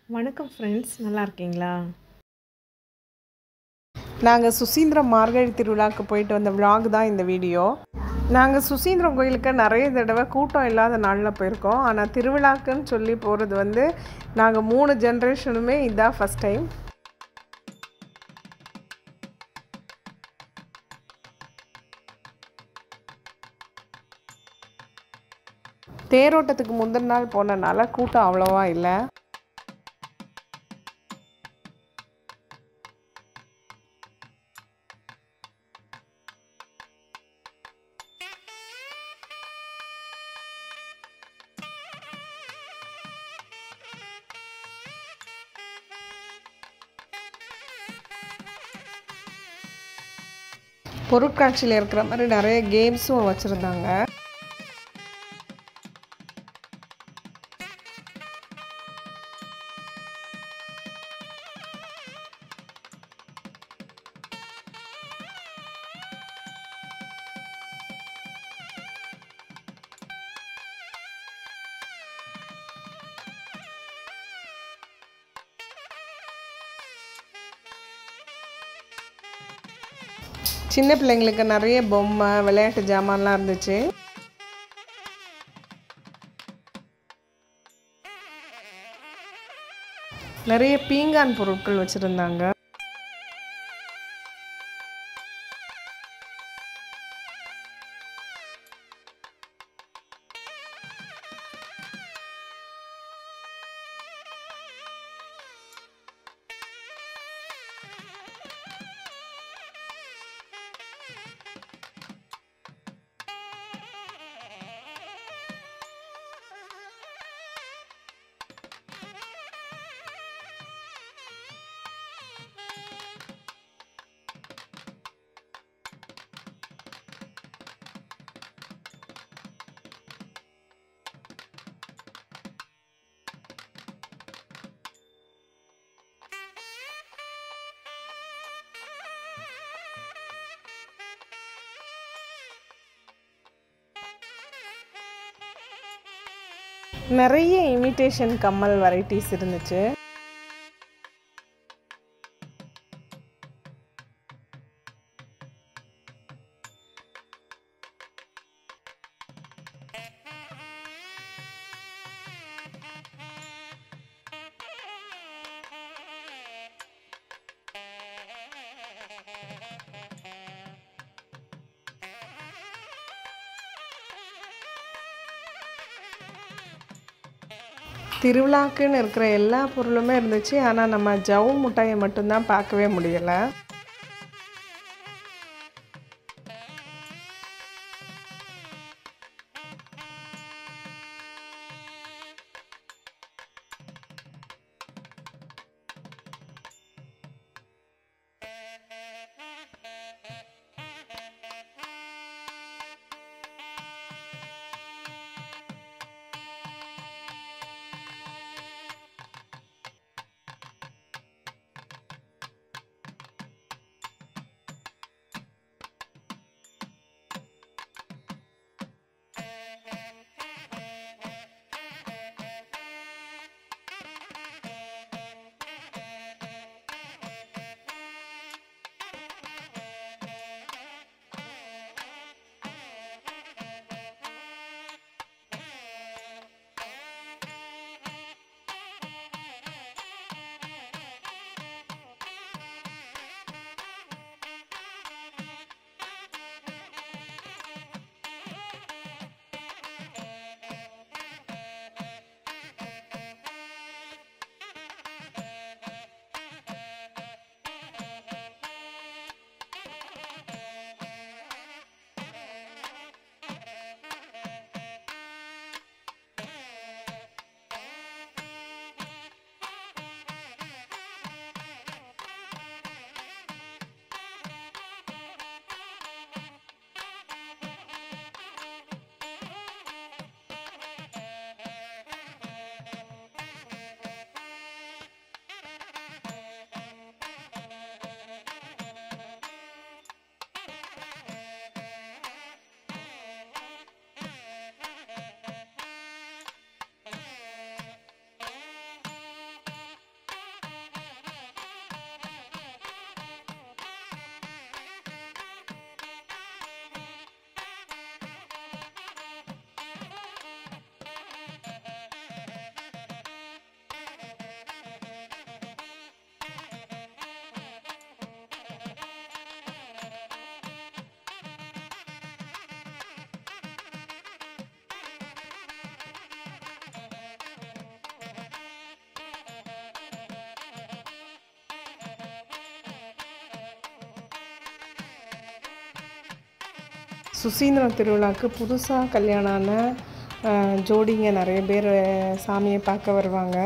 வணக்கம் ஃப்ரெண்ட்ஸ் நல்லா இருக்கீங்களா நாங்கள் சுசீந்திரம் மார்கழி திருவிழாவுக்கு போயிட்டு வந்த vlog தான் இந்த வீடியோ நாங்கள் சுசீந்திரம் கோயிலுக்கு நிறைய தடவை கூட்டம் இல்லாத நாளில் போயிருக்கோம் ஆனால் திருவிழாக்குன்னு சொல்லி போகிறது வந்து நாங்கள் மூணு ஜென்ரேஷனுமே இதுதான் ஃபஸ்ட் டைம் தேரோட்டத்துக்கு முந்தின நாள் போனனால கூட்டம் அவ்வளோவா இல்லை பொருட்காட்சியில் இருக்கிற மாதிரி நிறைய கேம்ஸும் வச்சுருந்தாங்க சின்ன பிள்ளைங்களுக்கு நிறைய பொம்மை விளையாட்டு ஜாமான்லாம் இருந்துச்சு நிறைய பீங்கான் பொருட்கள் வச்சுருந்தாங்க நிறைய இமிட்டேஷன் கம்மல் வெரைட்டிஸ் இருந்துச்சு திருவிழாக்குன்னு இருக்கிற எல்லா பொருளுமே இருந்துச்சு ஆனால் நம்ம ஜவு மிட்டாயை மட்டும்தான் பார்க்கவே முடியலை சுசீந்திரம் திருவிழாவுக்கு புதுசாக கல்யாணம் ஆன அஹ், ஜோடிங்க நிறைய பேர் சாமியை பார்க்க வருவாங்க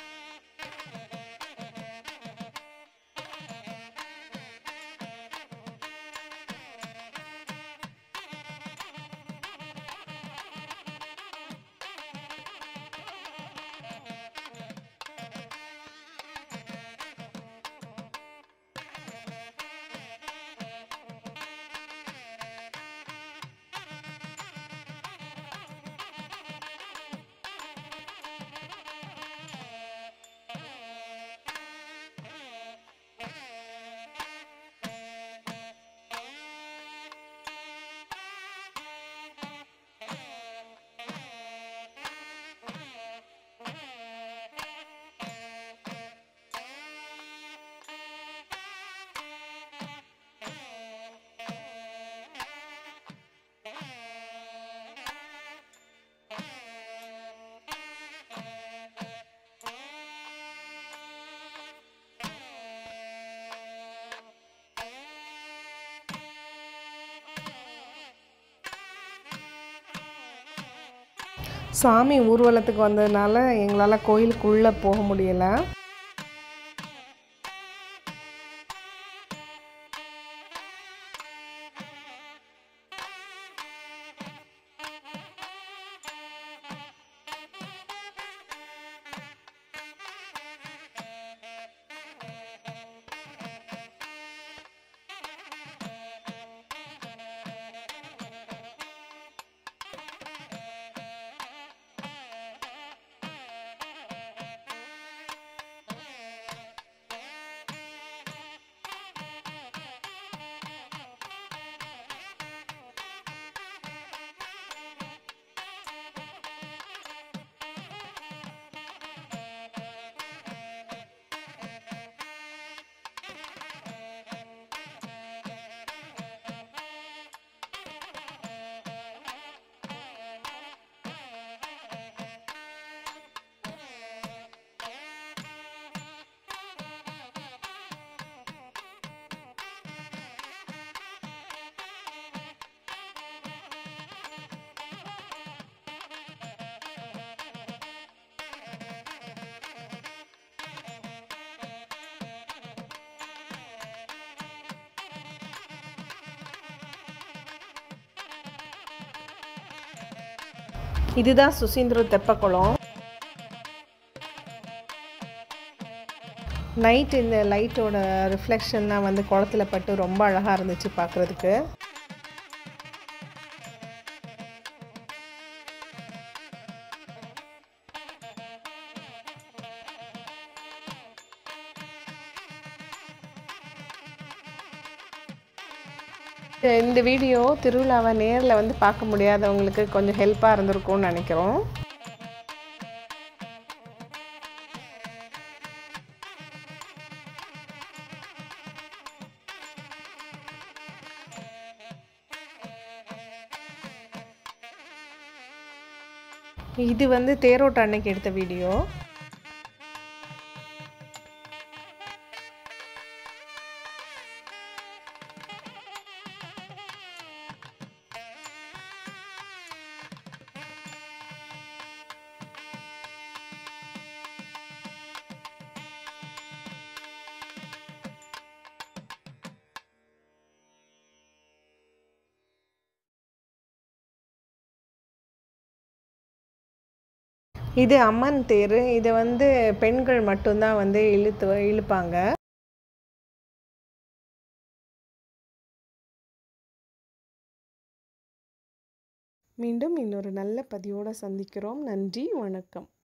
சாமி ஊர்வலத்துக்கு வந்ததுனால எங்களால் கோயிலுக்குள்ளே போக முடியலை இதுதான் சுசீந்திரம் தெப்பக்குளம் நைட் இந்த லைட்டோட ரிஃப்ளெக்ஷன்லாம் வந்து குளத்துல பட்டு ரொம்ப அழகாக இருந்துச்சு பார்க்குறதுக்கு இந்த வீடியோ திருவிழாவை நேரில் வந்து பார்க்க முடியாதவங்களுக்கு கொஞ்சம் ஹெல்ப்பாக இருந்திருக்கும்னு நினைக்கிறோம் இது வந்து தேரோட்ட அன்னைக்கு எடுத்த வீடியோ இது அம்மன் தேர் இதை வந்து பெண்கள் மட்டும்தான் வந்து இழுத்து இழுப்பாங்க மீண்டும் இன்னொரு நல்ல பதிவோடு சந்திக்கிறோம் நன்றி வணக்கம்